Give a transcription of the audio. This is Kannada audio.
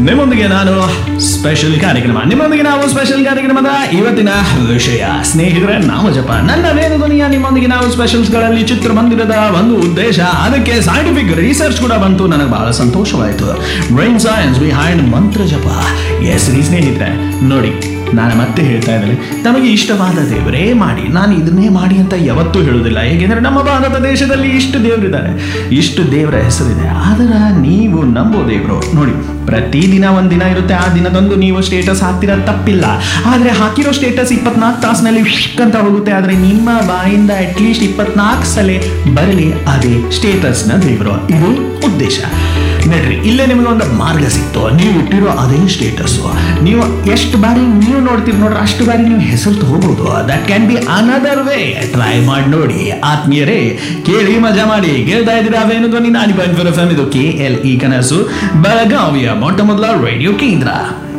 ನಿಮ್ಮೊಂದಿಗೆ ನಾನು ಸ್ಪೆಷಲ್ ಕಾರ್ಯಕ್ರಮ ನಿಮ್ಮೊಂದಿಗೆ ನಾವು ಸ್ಪೆಷಲ್ ಕಾರ್ಯಕ್ರಮದ ಇವತ್ತಿನ ವಿಷಯ ಸ್ನೇಹಿತರೆ ನಾಮ ಜಪ ನನ್ನ ವೇದಧ್ವನಿಯ ನಿಮ್ಮೊಂದಿಗೆ ನಾವು ಸ್ಪೆಷಲ್ಸ್ಗಳಲ್ಲಿ ಚಿತ್ರಮಂದಿರದ ಒಂದು ಉದ್ದೇಶ ಅದಕ್ಕೆ ಸೈಂಟಿಫಿಕ್ ರಿಸರ್ಚ್ ಕೂಡ ಬಂತು ನನಗೆ ಬಹಳ ಸಂತೋಷವಾಯಿತು ಬ್ರೈನ್ ಸೈನ್ಸ್ ಬಿಹೈಂಡ್ ಮಂತ್ರ ಜಪ ಎಸ್ ರೀ ಸ್ನೇಹಿತರೆ ನೋಡಿ ನಾನು ಮತ್ತೆ ಹೇಳ್ತಾ ಇದ್ದೇನೆ ತಮಗೆ ಇಷ್ಟವಾದ ದೇವರೇ ಮಾಡಿ ನಾನು ಇದನ್ನೇ ಮಾಡಿ ಅಂತ ಯಾವತ್ತೂ ಹೇಳುವುದಿಲ್ಲ ಏಕೆಂದರೆ ನಮ್ಮ ಭಾರತ ದೇಶದಲ್ಲಿ ಇಷ್ಟು ದೇವರಿದ್ದಾರೆ ಇಷ್ಟು ದೇವರ ಹೆಸರಿದೆ ಆದರೆ ನೀವು ನಂಬೋ ದೇವರು ನೋಡಿ ಪ್ರತಿದಿನ ಒಂದಿನ ಇರುತ್ತೆ ಆ ದಿನದಂದು ನೀವು ಸ್ಟೇಟಸ್ ಹಾಕ್ತಿರೋ ತಪ್ಪಿಲ್ಲ ಆದರೆ ಹಾಕಿರೋ ಸ್ಟೇಟಸ್ ಇಪ್ಪತ್ನಾಲ್ಕು ತಾಸಿನಲ್ಲಿ ಅಂತ ಹೋಗುತ್ತೆ ಆದರೆ ನಿಮ್ಮ ಬಾಯಿಂದ ಅಟ್ಲೀಸ್ಟ್ ಇಪ್ಪತ್ನಾಲ್ಕು ಸಲ ಬರಲಿ ಅದೇ ಸ್ಟೇಟಸ್ನ ದೇವರು ಇದು ಉದ್ದೇಶ ನಡ್ರಿ ಇಲ್ಲೇ ನಿಮಗೆ ಒಂದು ಮಾರ್ಗ ಸಿಕ್ತು ನೀವು ಇಟ್ಟಿರೋ ಅದೇ ಸ್ಟೇಟಸ್ ನೀವು ಎಷ್ಟು ಬಾರಿ ನೀವು ನೋಡ್ತೀರಿ ನೋಡ್ರಿ ಅಷ್ಟು ಬಾರಿ ನೀವು ಹೆಸರು ತಗೋಬಹುದು that can be another way try ಮಾಡಿ ನೋಡಿ ಆತ್ಮೀಯರೇ ಕೇಳಿ ಮಜಾ ಮಾಡಿ ಕೇಳ್ತಾ ಇದ್ದೀರಾ ಅವೇನು ಧ್ವನಿ ನಾಡಿ ಪಾಯಿಂಟ್ ಫೋರ್ ಎಫ್ ಎಂ ಇದು ಕೆ ಎಲ್ ಇ ಕನಸು ಬೆಳಗಾವಿಯ ಮೊಟ್ಟ ಮೊದಲ ರೇಡಿಯೋ ಕೇಂದ್ರ